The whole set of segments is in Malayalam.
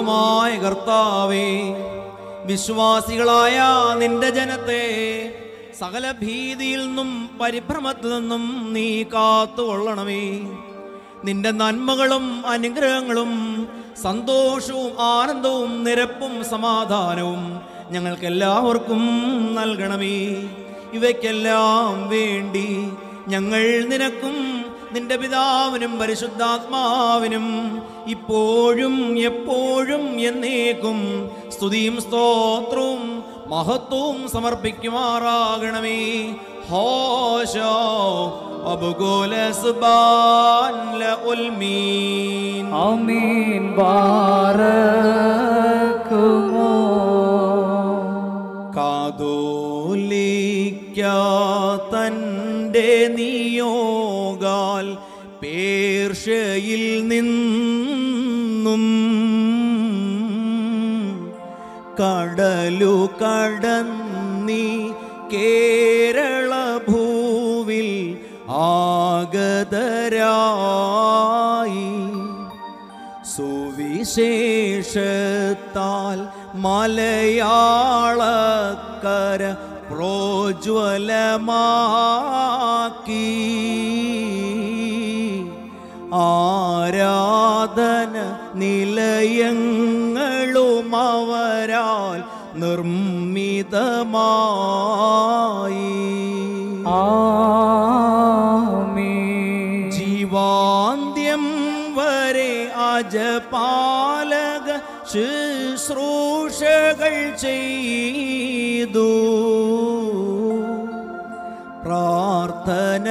ദൈവമായ കർത്താവേ വിശ്വാസികളായ നിന്റെ ജനത്തെ സകല ഭീതിയിൽ നിന്നും പരിഭ്രമത്തിൽ നിന്നും നീ കാത്തുകൊള്ളണമേ നിന്റെ നന്മകളും അനുഗ്രഹങ്ങളും സന്തോഷവും ആനന്ദവും നിരപ്പും സമാധാനവും ഞങ്ങൾക്കെല്ലാവർക്കും നൽകണമേ ഇവയ്ക്കെല്ലാം വേണ്ടി ഞങ്ങൾ നിനക്കും നിന്റെ പിതാവിനും പരിശുദ്ധാത്മാവിനും ഇപ്പോഴും എപ്പോഴും എന്നേക്കും സ്തുതിയും സ്തോത്രവും മഹത്വവും സമർപ്പിക്കുമാറാകണമേ ഹോശോ അബുഗോല സുബാൻ ഉൽമീൻ ആമീൻ ബാറക്കുമോ കാതോലിക്ക തൻ്റെ നിയോഗാൽ പേർഷ്യയിൽ നിന്നും കടലു കടന്നി കേരള ഭൂവിൽ ആഗതരായി സുവിശേഷത്താൽ മലയാളക്കര പ്രോജ്വലമാക്കി ആരാധന നിലയങ്ങളും അവരാൽ നിർമ്മിതമായി ആമീൻ ജീവാന്ത്യം വരെ അജപാലക ശുശ്രൂഷകൾ ചെയ്തു പ്രാർത്ഥന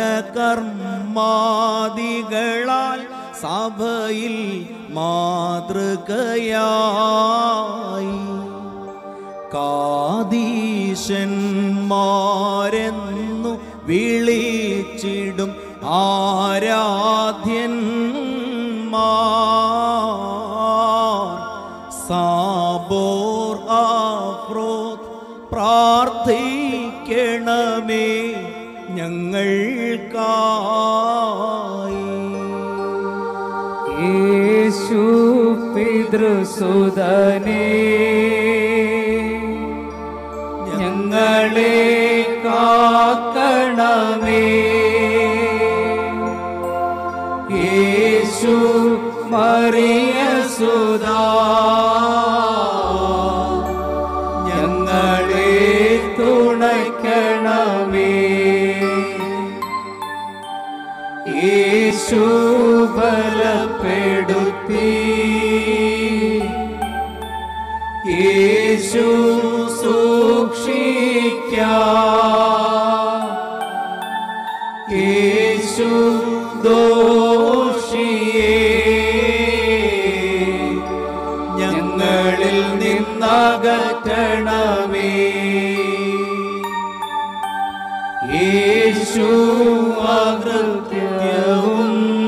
കർമാദികളാൽ സഭയിൽ മാതൃകയായി കാദീശന്മാരെന്നു വിളിച്ചിടും ആരാധ്യന്മാർ സാബോർ ആഫ്രോത് പ്രാർത്ഥിക്കണമേ ഞങ്ങൾക്കായി യേശു പിതൃസുതനേ ഞങ്ങളെ കാക്കണമേ യേശു മറിയ സുതാ ഞങ്ങളെ തുണയ്ക്കണമേ യേശു ബലപ്പെടുത്തി യേശു സൂക്ഷിക്ക യേശു ദോഷിയേ ഞങ്ങളിൽ നിന്നകറ്റണമേ യേശു അകൃത്യവും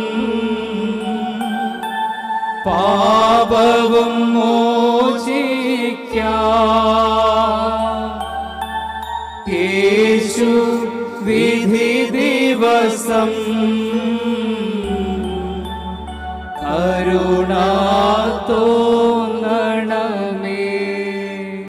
പാപവും മോചിക്ക യേശു വിധി ദിവസം കരുണാത്തോ